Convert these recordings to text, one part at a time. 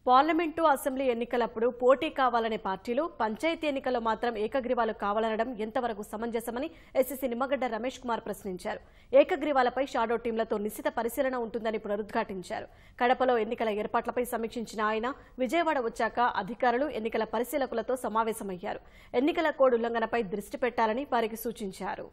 parliament assembly ఎన్నికలప్పుడు పోటీ కావాలనే పార్టీలు పంచాయతీ ఎన్నికల్లో మాత్రం ఏకగ్రీవాలు కావాలనడం ఎంతవరకు సమంజసమని ఎస్సీసీ నిమ్మగడ్డ రమేష్ కుమార్ ప్రశ్నించారు ఏకగ్రీవాలపై షాడో టీంలతో నిశిత పరిశీలన ఉంటుందని పునరుద్ఘాటించారు కడపలో ఎన్నికల ఏర్పాట్లపై సమీక్షించిన ఆయన విజయవాడ వచ్చాక అధికారులు ఎన్నికల పరిశీలకులతో సమావేశమయ్యారు ఎన్నికల కోడ్ ఉల్లంఘనపై దృష్టి పెట్టాలని వారికి సూచించారు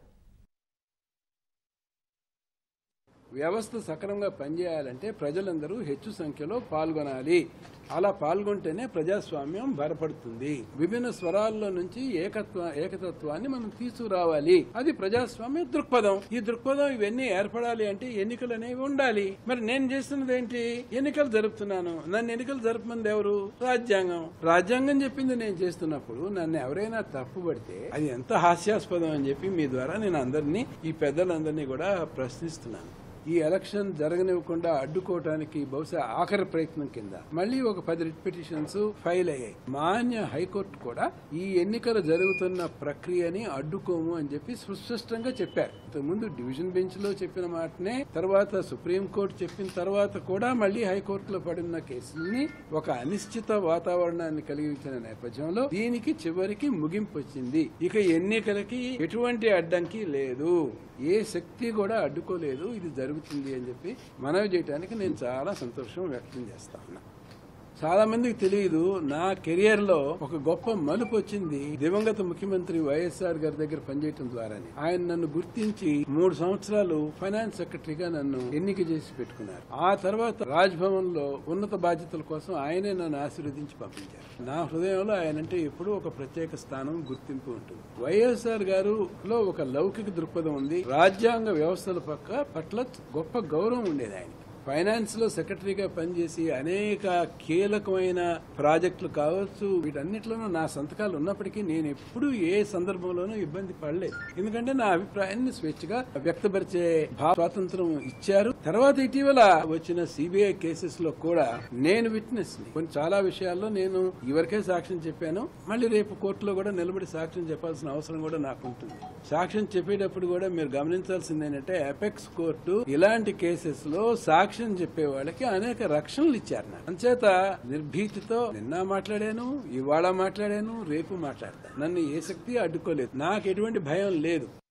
వ్యవస్థ సక్రమంగా పనిచేయాలంటే ప్రజలందరూ హెచ్చు సంఖ్యలో పాల్గొనాలి అలా పాల్గొంటేనే ప్రజాస్వామ్యం బలపడుతుంది విభిన్న స్వరాల్లో నుంచి ఏకత్వ ఏకతత్వాన్ని మనం తీసుకురావాలి అది ప్రజాస్వామ్య దృక్పథం ఈ దృక్పథం ఇవన్నీ ఏర్పడాలి అంటే ఎన్నికలు అనేవి ఉండాలి మరి నేను చేస్తున్నది ఏంటి ఎన్నికలు జరుపుతున్నాను నన్ను ఎన్నికలు జరపమంది ఎవరు రాజ్యాంగం రాజ్యాంగం చెప్పింది నేను చేస్తున్నప్పుడు నన్ను ఎవరైనా తప్పుపడితే అది ఎంత హాస్యాస్పదం అని చెప్పి మీ ద్వారా నేను అందరినీ ఈ పెద్దలందరినీ కూడా ప్రశ్నిస్తున్నాను ఈ ఎలక్షన్ జరగనివ్వకుండా అడ్డుకోవటానికి బహుశా ఆఖరి ప్రయత్నం కింద మళ్ళీ ఒక పది రిట్ పిటిషన్స్ ఫైల్ అయ్యాయి మాన్య హైకోర్టు కూడా ఈ ఎన్నికలు జరుగుతున్న ప్రక్రియని అడ్డుకోము అని చెప్పి సుస్పష్టంగా చెప్పారు ఇంతకుముందు డివిజన్ బెంచ్ లో చెప్పిన మాటనే తర్వాత సుప్రీం కోర్టు చెప్పిన తర్వాత కూడా మళ్ళీ హైకోర్టులో పడిన కేసుల్ని ఒక అనిశ్చిత వాతావరణాన్ని కలిగించిన నేపథ్యంలో దీనికి చివరికి ముగింపు వచ్చింది ఇక ఎన్నికలకి ఎటువంటి అడ్డంకి లేదు ఏ శక్తి కూడా అడ్డుకోలేదు ఇది జరుగుతుంది అని చెప్పి మనవి చేయడానికి నేను చాలా సంతోషం వ్యక్తం చేస్తా ఉన్నా చాలా మందికి తెలియదు నా కెరియర్ లో ఒక గొప్ప మలుపు వచ్చింది దివంగత ముఖ్యమంత్రి వైఎస్ఆర్ గారి దగ్గర పనిచేయటం ద్వారానే ఆయన నన్ను గుర్తించి మూడు సంవత్సరాలు ఫైనాన్స్ సెక్రటరీగా నన్ను ఎన్నిక చేసి పెట్టుకున్నారు ఆ తర్వాత రాజ్ భవన్ లో ఉన్నత బాధ్యతల కోసం ఆయనే నన్ను ఆశీర్వదించి పంపించారు నా హృదయంలో ఆయనంటే ఎప్పుడూ ఒక ప్రత్యేక స్థానం గుర్తింపు ఉంటుంది వైఎస్ఆర్ గారు లో ఒక లౌకిక దృక్పథం ఉంది రాజ్యాంగ వ్యవస్థల పక్క పట్ల గొప్ప గౌరవం ఉండేది ఆయనకి ఫైనాన్స్ లో సెక్రటరీగా పనిచేసి అనేక కీలకమైన ప్రాజెక్టులు కావచ్చు వీటన్నిటిలోనూ నా సంతకాలు ఉన్నప్పటికీ నేను ఎప్పుడూ ఏ సందర్భంలోనూ ఇబ్బంది పడలేదు ఎందుకంటే నా అభిప్రాయాన్ని స్వేచ్ఛగా వ్యక్తపరిచే భావ స్వాతంత్రం ఇచ్చారు తర్వాత ఇటీవల వచ్చిన సిబిఐ కేసెస్ లో కూడా నేను విట్నెస్ కొన్ని చాలా విషయాల్లో నేను ఇవరకే సాక్ష్యం చెప్పాను మళ్ళీ రేపు కోర్టులో కూడా నిలబడి సాక్ష్యం చెప్పాల్సిన అవసరం కూడా నాకు ఉంటుంది సాక్ష్యం చెప్పేటప్పుడు కూడా మీరు గమనించాల్సింది ఏంటంటే అపెక్స్ కోర్టు ఇలాంటి కేసెస్ లో సాక్ష్యం చెప్పే వాళ్ళకి అనేక రక్షణలు ఇచ్చారు నాకు అంచేత నిర్భీతితో నిన్న మాట్లాడాను ఇవాళ మాట్లాడాను రేపు మాట్లాడతాను నన్ను ఏ శక్తి అడ్డుకోలేదు నాకు ఎటువంటి భయం లేదు